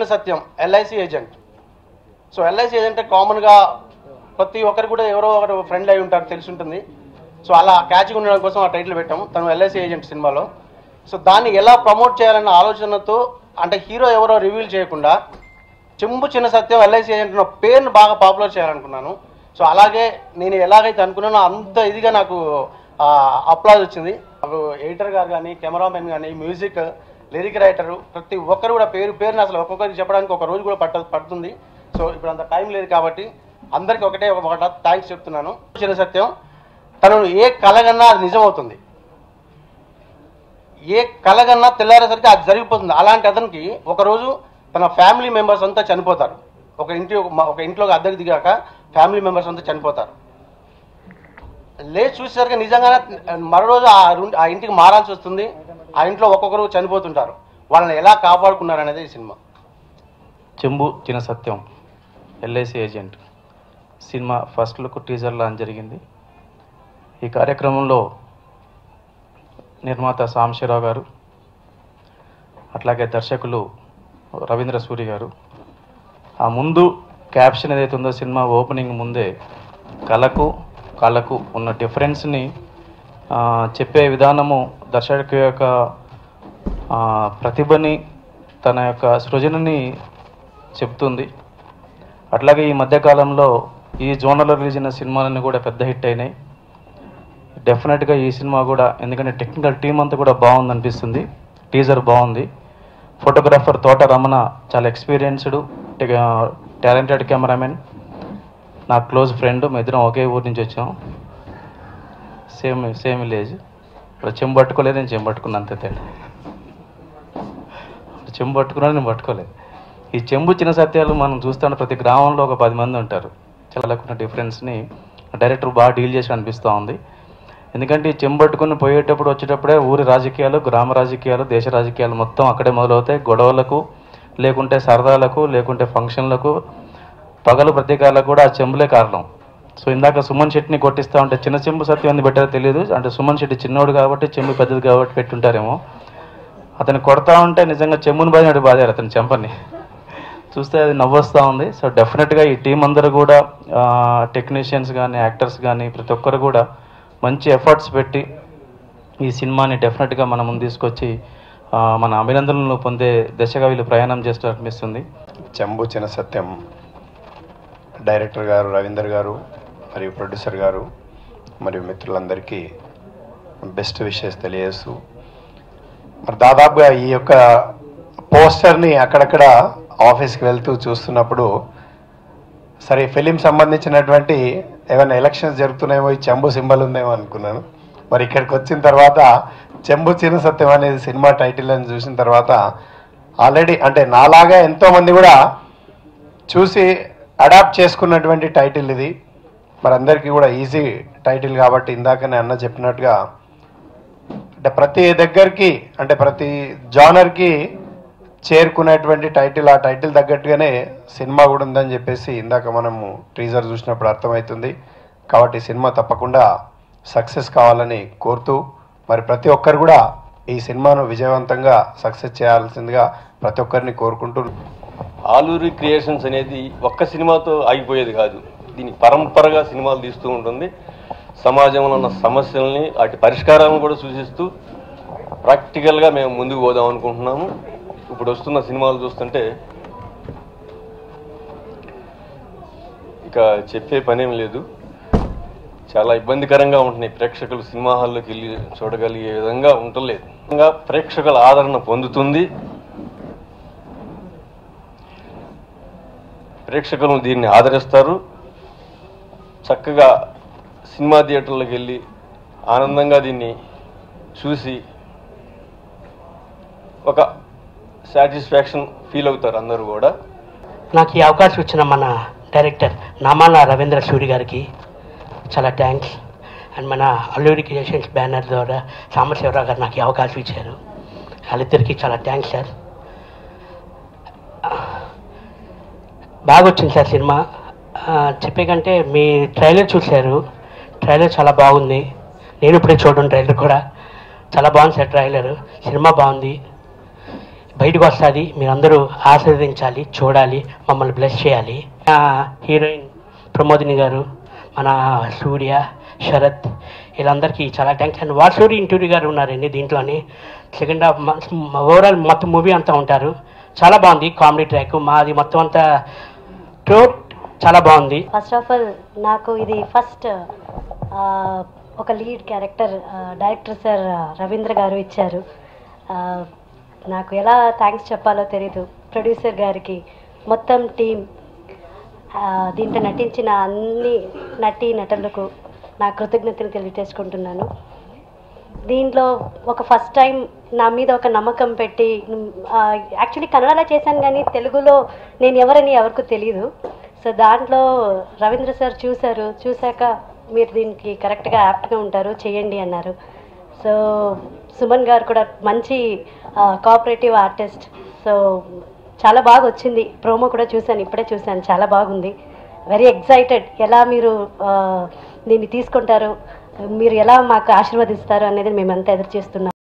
సత్యం LIC agent so LIC agent కామన్గా ప్రతి ఒక్కరు కూడా ఎవరో ఒకరు ఫ్రెండ్ అయి ఉంటారు తెలిసి ఉంటుంది సో అలా క్యాచ్గా ఉండడం కోసం ఆ టైటిల్ పెట్టాము తను ఎల్ఐసి ఏజెంట్ సినిమాలో సో దాన్ని ఎలా ప్రమోట్ చేయాలన్న ఆలోచనతో అంటే హీరో ఎవరో రివీల్ చేయకుండా చెంబు చిన్న సత్యం ఎల్ఐసి ఏజెంట్ అన్న పేరును బాగా పాపులర్ చేయాలనుకున్నాను సో అలాగే నేను ఎలాగైతే అనుకున్నానో అంత ఇదిగా నాకు అప్లాజ్ వచ్చింది నాకు ఎడిటర్ గారు కానీ కెమెరామెన్ కానీ మ్యూజిక్ లిరిక్ రైటరు ప్రతి ఒక్కరు కూడా పేరు పేరుని అసలు ఒక్కొక్కరికి చెప్పడానికి ఒక రోజు కూడా పట్ట పడుతుంది సో ఇప్పుడు అంత టైం లేదు కాబట్టి అందరికీ ఒకటే ఒక మాట థ్యాంక్స్ చెప్తున్నాను చిన్న సత్యం తను ఏ కలగన్నా అది నిజమవుతుంది ఏ కలగన్నా తెల్లారేసరికి అది జరిగిపోతుంది అలాంటి అతనికి ఒకరోజు తన ఫ్యామిలీ మెంబర్స్ అంతా చనిపోతారు ఒక ఇంటి ఒక ఇంట్లోకి అద్దెకు దిగాక ఫ్యామిలీ మెంబర్స్ అంతా చనిపోతారు లేచి చూసేసరికి నిజంగానే మరో రోజు ఆ రు- ఆ ఇంటికి మారాల్సి వస్తుంది ఆ ఇంట్లో ఒక్కొక్కరు చనిపోతుంటారు వాళ్ళని ఎలా కాపాడుకున్నారు అనేది ఈ సినిమా చెంబు చిన్న సత్యం ఎల్ఐసి ఏజెంట్ సినిమా ఫస్ట్ లుక్ టీజర్ లాంచ్ జరిగింది ఈ కార్యక్రమంలో నిర్మాత సాంశీరావు గారు అట్లాగే దర్శకులు రవీంద్ర సూరి గారు ఆ ముందు క్యాప్షన్ ఏదైతే ఉందో సినిమా ఓపెనింగ్ ముందే కళకు కళకు ఉన్న డిఫరెన్స్ని ఆ, చెప్పే విధానము దర్శకు యొక్క ఆ, ప్రతిభని తన యొక్క సృజనని చెప్తుంది అట్లాగే ఈ మధ్యకాలంలో ఈ జోనర్లో రిలీజ్ అయిన సినిమాలన్నీ కూడా పెద్ద హిట్ అయినాయి డెఫినెట్గా ఈ సినిమా కూడా ఎందుకంటే టెక్నికల్ టీం అంతా కూడా బాగుంది అనిపిస్తుంది టీజర్ బాగుంది ఫోటోగ్రాఫర్ తోట రమణ చాలా ఎక్స్పీరియన్స్డ్ టాలెంటెడ్ కెమెరామెన్ నా క్లోజ్ ఫ్రెండ్ మా ఇద్దరం ఒకే ఊరు నుంచి వచ్చాం సేమ్ సేమ్ విలేజ్ ఇప్పుడు చెంబు పట్టుకోలేదు నేను చెంబు పట్టుకున్నా అంతే తేడా చెంబు పట్టుకున్నాను నేను పట్టుకోలేదు ఈ చెంబు చిన్న సత్యాలు మనం చూస్తాను ప్రతి గ్రామంలో ఒక పది మంది ఉంటారు చాలా ఉన్న డిఫరెన్స్ని డైరెక్టర్ బాగా డీల్ చేసి అనిపిస్తూ ఉంది ఎందుకంటే ఈ చెంబు పట్టుకుని పోయేటప్పుడు వచ్చేటప్పుడే ఊరి రాజకీయాలు గ్రామ రాజకీయాలు దేశ రాజకీయాలు మొత్తం అక్కడే మొదలవుతాయి గొడవలకు లేకుంటే సరదాలకు లేకుంటే ఫంక్షన్లకు పగలు ప్రతీకారాలకు కూడా ఆ చెంబులే కారణం సో ఇందాక సుమన్ శెట్టిని కొట్టిస్తా ఉంటే చిన్న చెంబు సత్యం ఎందుకు పెట్టారో తెలియదు అంటే సుమన్ శెట్టి చిన్నోడు కాబట్టి చెంబు పెద్దది కాబట్టి పెట్టుంటారేమో అతను కొడతా ఉంటే నిజంగా చెమ్ముని బాధినట్టు బాధారు అతని చెంపని చూస్తే అది నవ్వొస్తూ ఉంది సో డెఫినెట్గా ఈ టీం అందరూ కూడా టెక్నీషియన్స్ కానీ యాక్టర్స్ కానీ ప్రతి ఒక్కరు కూడా మంచి ఎఫర్ట్స్ పెట్టి ఈ సినిమాని డెఫినెట్గా మన ముందు తీసుకొచ్చి ఆ, మన అభినందనలు పొందే దశగా వీళ్ళు ప్రయాణం చేస్తున్నట్టు అనిపిస్తుంది చెంబు చిన్న సత్యం డైరెక్టర్ గారు రవీందర్ గారు మరియు ప్రొడ్యూసర్ గారు మరియు మిత్రులందరికీ బెస్ట్ విషెస్ తెలియజేస్తూ మరి దాదాపుగా ఈ యొక్క పోస్టర్ని అక్కడక్కడ ఆఫీస్కి వెళ్తూ చూస్తున్నప్పుడు సరే ఫిలిం సంబంధించినటువంటి ఏమైనా ఎలక్షన్స్ జరుగుతున్నాయేమో ఈ చెంబు సింబల్ ఉందేమో అనుకున్నాను మరి ఇక్కడికి వచ్చిన తర్వాత చెంబు చిన్న సత్యం అనేది సినిమా టైటిల్ అని చూసిన తర్వాత ఆల్రెడీ అంటే నాలాగా ఎంతోమంది కూడా చూసి అడాప్ట్ చేసుకున్నటువంటి టైటిల్ ఇది మరి అందరికీ కూడా ఈజీ టైటిల్ కాబట్టి ఇందాకనే అన్న చెప్పినట్టుగా అంటే ప్రతి దగ్గరికి అంటే ప్రతి జానర్కి చేరుకునేటువంటి టైటిల్ ఆ టైటిల్ తగ్గట్టుగానే సినిమా కూడా ఉందని చెప్పేసి ఇందాక మనము టీజర్ చూసినప్పుడు అర్థమవుతుంది కాబట్టి సినిమా తప్పకుండా సక్సెస్ కావాలని కోరుతూ మరి ప్రతి ఒక్కరు కూడా ఈ సినిమాను విజయవంతంగా సక్సెస్ చేయాల్సిందిగా ప్రతి ఒక్కరిని కోరుకుంటూ ఆలూరి క్రియేషన్స్ అనేది ఒక్క సినిమాతో ఆగిపోయేది కాదు దీని పరంపరగా సినిమాలు తీస్తూ ఉంటుంది సమాజంలో ఉన్న సమస్యల్ని వాటి పరిష్కారాలను కూడా సూచిస్తూ ప్రాక్టికల్గా మేము ముందుకు పోదాం అనుకుంటున్నాము ఇప్పుడు వస్తున్న సినిమాలు చూస్తుంటే ఇక చెప్పే పనేం లేదు చాలా ఇబ్బందికరంగా ఉంటున్నాయి ప్రేక్షకులు సినిమా హాల్లోకి వెళ్ళి చూడగలిగే విధంగా ఉండలేదు ఇంకా ప్రేక్షకుల ఆదరణ పొందుతుంది ప్రేక్షకులు దీన్ని ఆదరిస్తారు చక్కగా సినిమా థియేటర్లకు వెళ్ళి ఆనందంగా దీన్ని చూసి ఒక సాటిస్ఫాక్షన్ ఫీల్ అవుతారు అందరూ కూడా నాకు ఈ అవకాశం ఇచ్చిన మన డైరెక్టర్ నామాల రవీంద్ర సూరి గారికి చాలా థ్యాంక్స్ అండ్ మన అల్లూరి క్రియేషన్స్ బ్యానర్ ద్వారా సాంబశివరావు గారు నాకు ఈ అవకాశం ఇచ్చారు వాళ్ళిద్దరికీ చాలా థ్యాంక్స్ సార్ బాగా వచ్చింది సార్ సినిమా ఆ, చెప్పే కంటే మీ ట్రైలర్ చూశారు ట్రైలర్ చాలా బాగుంది నేను ఇప్పుడే చూడడం ట్రైలర్ కూడా చాలా బాగుంది సార్ ట్రైలర్ సినిమా బాగుంది బయటకు వస్తుంది మీరందరూ ఆశీర్వదించాలి చూడాలి మమ్మల్ని బ్లెస్ చేయాలి ఆ, హీరోయిన్ ప్రమోదిని గారు మన సూర్య శరత్ వీళ్ళందరికీ చాలా థ్యాంక్స్ అండ్ వాసూరి ఇంటూరి గారు ఉన్నారండి దీంట్లోని సెకండ్ హాఫ్ ఓవరాల్ మొత్తం మూవీ అంతా ఉంటారు చాలా బాగుంది కామెడీ ట్రాక్ మాది మొత్తం అంతా ట్రోట్ చాలా బాగుంది ఫస్ట్ ఆఫ్ ఆల్ నాకు ఇది ఫస్ట్ ఒక lead character director sir Ravindra garu ఇచ్చారు ఆ, నాకు ఎలా థ్యాంక్స్ చెప్పాలో తెలీదు ప్రొడ్యూసర్ గారికి మొత్తం టీం దీంట్లో నటించిన అన్ని నటీ నటులకు నా కృతజ్ఞతలు తెలియజేసుకుంటున్నాను దీంట్లో ఒక ఫస్ట్ టైం నా మీద ఒక నమ్మకం పెట్టి యాక్చువల్లీ కన్నడలో చేశాను కానీ తెలుగులో నేను ఎవరని ఎవరికి తెలియదు సో దాంట్లో రవీంద్ర సార్ చూశారు చూశాక మీరు దీనికి కరెక్ట్గా యాప్ట్గా ఉంటారు చేయండి అన్నారు సో సుమన్ గారు కూడా మంచి కోఆపరేటివ్ ఆర్టిస్ట్ సో చాలా బాగా వచ్చింది ప్రోమో కూడా చూశాను ఇప్పుడే చూశాను చాలా బాగుంది వెరీ ఎక్సైటెడ్ ఎలా మీరు ఆ, దీన్ని తీసుకుంటారు మీరు ఎలా మాకు ఆశీర్వదిస్తారు అనేది మేమంతా ఎదురు చేస్తున్నాం